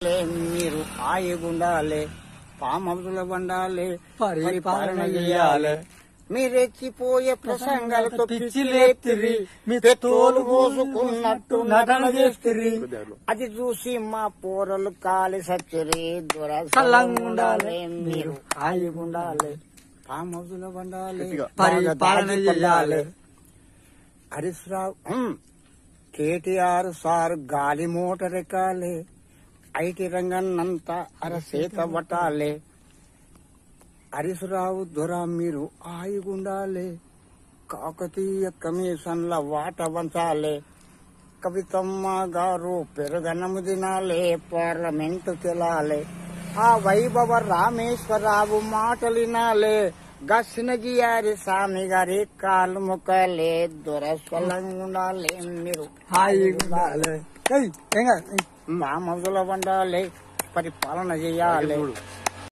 మీరు ఆయుగుండాలి పామవుల వండాలి పరిపాలన చేయాలి. మీరెచ్చిపోయే ప్రసంగాలతో పిచ్చి పిచ్చి లేపిరి. లేపిరి మీ పెట్రోలు పోసుకున్నట్టు నటన చేస్తురి చేస్తురి. అది చూసి మా పోరలు కాలి సచ్చిరి చల్లంగా ఉండాలి. మీరు ఆయుగుండాలి పామవుల వండాలి గట్టిగా. పరిపాలన బాగా చేయాలి హరీష్ రావు కేటీఆర్ సార్ గాలి మోటార్ ఎక్కాలి ఐటీ రంగన్నంతా అరసేత పట్టాలి హరీష్ రావు దొర మీరు ఆయుగుండాలి కాకతీయ కమిషన్ల వాట వంచాలి కవితమ్మ గారు పెరుగన్నము తినాలి పార్లమెంటు తెలాలి ఆ వైభవ రామేశ్వరరావు మాటలు వినాలి గసినగియారి స్వామి గారి కాళ్ళు ముక్కలే దొరస్వలంగా ఉండాలి మీరు హాయిగా ఉండాలి ఏయ్, ఏం కాదు, ఏయ్. మా మొదల వండాలి పరిపాలన చేయాలి చూడు.